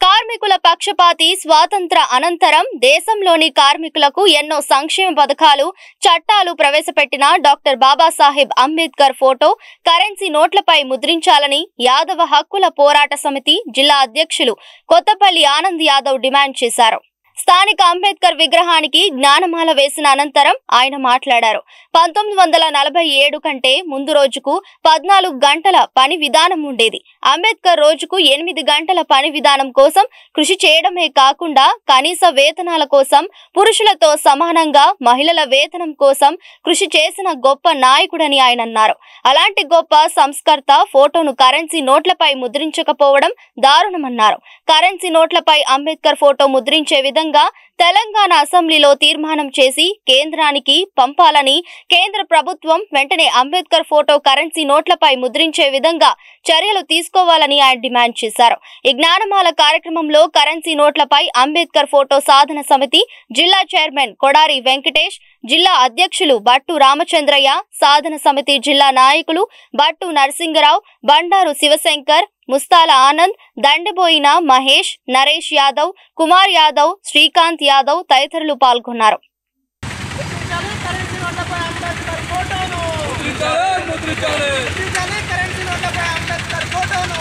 కార్మికుల పక్షపాతి స్వాతంత్ర అనంతరం దేశంలోని కార్మికులకు ఎన్నో సంక్షేమ పథకాలు చట్టాలు ప్రవేశపెట్టిన doctor Babasaheb Ambedkar photo currency నోట్లపై ముద్రించాలని యాదవ హక్కుల పోరాట సమితి జిల్లా అధ్యక్షులు కొత్తపల్లి ఆనంద్ యాదవ్ డిమాండ్ చేశారు స్థానిక అంబేద్కర్ విగ్రహానికి జ్ఞానమాల వేసిన అనంతరం ఆయన మాట్లాడారు పంతొమ్మిది వందల నలభై ఏడు కంటే ముందు రోజుకు పద్నాలుగు గంటల పని విధానం ఉండేది అంబేద్కర్ రోజుకు ఎనిమిది గంటల పని విధానం కోసం కృషి చేయడమే కాకుండా కనీస వేతనాల కోసం పురుషులతో సమానంగా మహిళల వేతనం కోసం కృషి చేసిన గొప్ప నాయకుడని ఆయన అన్నారు అలాంటి గొప్ప సంస్కర్త ఫోటోను కరెన్సీ నోట్లపై ముద్రించకపోవడం దారుణమన్నారు కరెన్సీ నోట్లపై అంబేద్కర్ ఫోటో ముద్రించే విధంగా తెలంగాణ అసెంబ్లీలో తీర్మానం చేసి కేంద్రానికి పంపాలని కేంద్ర ప్రభుత్వం వెంటనే అంబేద్కర్ ఫోటో కరెన్సీ నోట్లపై ముద్రించే విధంగా చర్యలు తీసుకోవాలని ఆయన డిమాండ్ చేశారు ఈ జ్ఞానమాల కార్యక్రమంలో కరెన్సీ నోట్లపై అంబేద్కర్ ఫోటో సాధన సమితి జిల్లా చైర్మన్ కొడారి వెంకటేష్ జిల్లా అధ్యక్షులు బట్టు రామచంద్రయ్య సాధన సమితి జిల్లా నాయకులు బట్టు నరసింగరావు బండారు శివశంకర్ ముస్తాల ఆనంద్ దండబోయిన మహేష్ నరేష్ యాదవ్ కుమార్ యాదవ్ శ్రీకాంత్ యాదవ్ తదితరులు పాల్గొన్నారు ముద్రించాలి కరెన్సీ నోట్లపై అంబేద్కర్ ఫోటోను ముద్రించాలి ముద్రించాలి ముద్రించాలి కరెన్సీ నోట్లపై అంబేద్కర్ ఫోటోను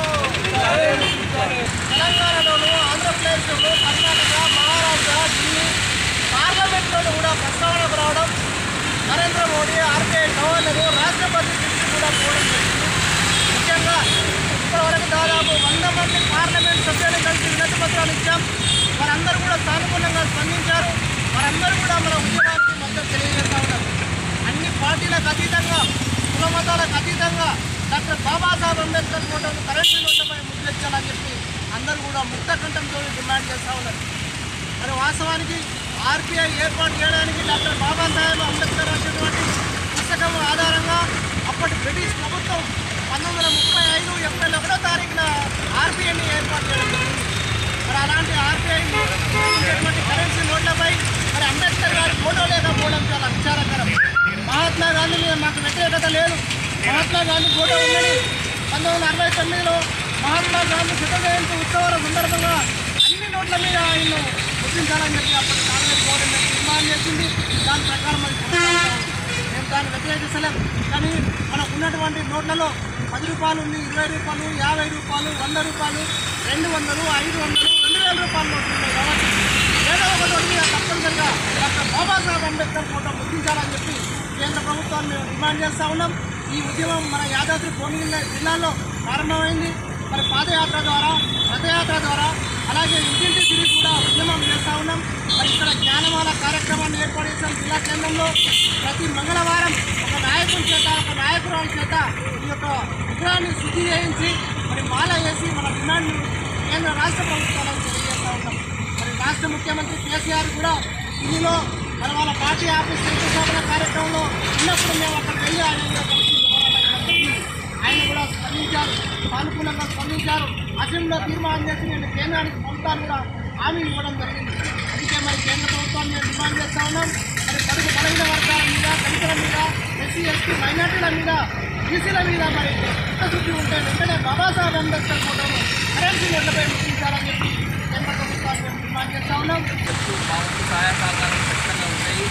తెలంగాణలోను ఆంధ్రప్రదేశ్లోను కర్ణాటక మహారాష్ట్ర ఢిల్లీ పార్లమెంట్లోనూ కూడా ప్రస్తావనకు రావడం నరేంద్ర మోడీ ఆర్బీఐ గవర్నరు రాష్ట్రపతి దృష్టి కూడా పోవడం జరిగింది ముఖ్యంగా ఇప్పటివరకు దాదాపు వంద మంది పార్లమెంట్ సభ్యులు కలిసి వినతి పత్రాలు ఇచ్చాం వారందరూ కూడా సానుకూలంగా స్పందించారు వారందరూ కూడా మన ఉద్యమానికి మద్దతు తెలియజేస్తా ఉన్నారు అన్ని పార్టీలకు అతీతంగా కుల మతాలకు అతీతంగా డాక్టర్ బాబాసాహెబ్ అంబేద్కర్ ఫోటోను కరెన్సీ నోట్లపై ముద్రించాలని చెప్పి అందరూ కూడా ముక్త కంఠంతో డిమాండ్ చేస్తూ ఉన్నారు మరి వాస్తవానికి ఆర్బీఐ ఏర్పాటు చేయడానికి డాక్టర్ బాబాసాహెబ్ అంబేద్కర్ రాసినటువంటి పుస్తకం ఆధారంగా అప్పటి బ్రిటిష్ ప్రభుత్వం పంతొమ్మిది వందల ముప్పై ఐదు ఏప్రిల్ ఒకటో తారీఖున ఆర్బీఐని ఏర్పాటు చేయడం జరిగింది మరి అలాంటి ఆర్బీఐ ఇచ్చినటువంటి కరెన్సీ నోట్లపై మరి అంబేద్కర్ గారి ఫోటో లేకపోవడం చాలా విచారకరం మహాత్మా గాంధీ మీద మాకు వ్యతిరేకత లేదు మహాత్మా గాంధీ ఫోటో ఉన్నది పంతొమ్మిది వందల అరవై తొమ్మిదిలో మహాత్మా గాంధీ శత జయంతి ఉత్సవాల సందర్భంగా అన్ని నోట్ల మీద ఆయన్ను గుర్తించాలని చెప్పి అప్పటి కాంగ్రెస్ గవర్నమెంట్ తీర్మానం చేసింది దాని ప్రకారం అది కొనసాగుతా ఉంది. మేము దాన్ని వ్యతిరేకిస్తలేం కానీ మనకు ఉన్నటువంటి నోట్లలో పది రూపాయలు ఉంది ఇరవై రూపాయలు యాభై రూపాయలు వంద రూపాయలు రెండు వందలు ఐదు వందలు రెండు వేల రూపాయల నోట్లు ఉన్నాయి కాబట్టి ఏదో ఒక నోటు మీద తప్పనిసరిగా డాక్టర్ బాబాసాహెబ్ అంబేద్కర్ ఫోటో ముద్రించాలని చెప్పి కేంద్ర ప్రభుత్వాన్ని మేము డిమాండ్ చేస్తూ ఉన్నాం ఈ ఉద్యమం మన యాదాద్రి భువనగిరి జిల్లాలో ప్రారంభమైంది మరి పాదయాత్ర ద్వారా రథయాత్ర ద్వారా అలాగే ఇంటింటి తిరిగి కూడా ఉద్యమం చేస్తూ ఉన్నాం మరి ఇక్కడ జ్ఞానమాల కార్యక్రమాన్ని ఏర్పాటు చేసాం జిల్లా కేంద్రంలో ప్రతి మంగళవారం ఒక నాయకుని చేత ఒక నాయకురాలి చేత ఈ యొక్క విగ్రహాన్ని శుద్ధి చేయించి మరి మాల వేసి మన డిమాండ్ కేంద్ర రాష్ట్ర ప్రభుత్వాలకు తెలియజేస్తూ ఉంటాం మరి రాష్ట్ర ముఖ్యమంత్రి కేసీఆర్ కూడా ఢిల్లీలో మరి వాళ్ళ పార్టీ ఆఫీస్ శంకుస్థాపన కార్యక్రమంలో ఉన్నప్పుడు మేము అక్కడికి వెళ్ళి ఆయన కలిసి వివరాలు అడగడం జరిగింది. ఆయన కూడా స్పందించారు సానుకూలంగా స్పందించారు అసెంబ్లీలో తీర్మానం చేసి నేను కేంద్రానికి పంపుతాను కూడా హామీ ఇవ్వడం జరిగింది అందుకే మరి కేంద్ర ప్రభుత్వాన్ని మేము డిమాండ్ చేస్తా ఉన్నాం మరి పలుకు బలహీన వర్గాల మీద దళితుల మీద ఎస్సీ ఎస్టీ మైనార్టీల మీద బీసీల మీద మరి చిత్తశుద్ధి ఉంటే వెంటనే బాబాసాహెబ్ అంబేద్కర్ ఫోటోను కరెన్సీ నోట్లపై ముద్రించాలని చెప్పి కేంద్ర ప్రభుత్వాన్ని మేము డిమాండ్ చేస్తా ఉన్నాం చెప్తూ మా వంతు సహాయ సహకారాలు ఖచ్చితంగా ఉంటాయి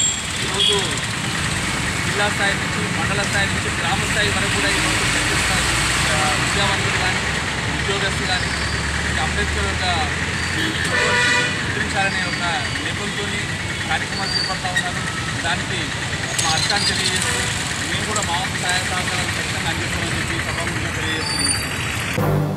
ఈరోజు జిల్లా స్థాయి నుంచి మండల స్థాయి నుంచి గ్రామ స్థాయి వరకు కూడా ఈరోజు చర్చిస్తారు విద్యావంతులు కానీ ఉద్యోగస్తులు కానీ ఈ అంబేద్కర్ యొక్క ముద్రించాలనే ఒక నెపంతో కార్యక్రమాలు చేపడతా ఉన్నారు దానికి మా అర్థాన్ని తెలియజేస్తూ మేము కూడా మా వంతు సహాయ సహకారాలు ఖచ్చితంగా అందిస్తామని చెప్పి సభాముఖంగా తెలియజేస్తున్నాం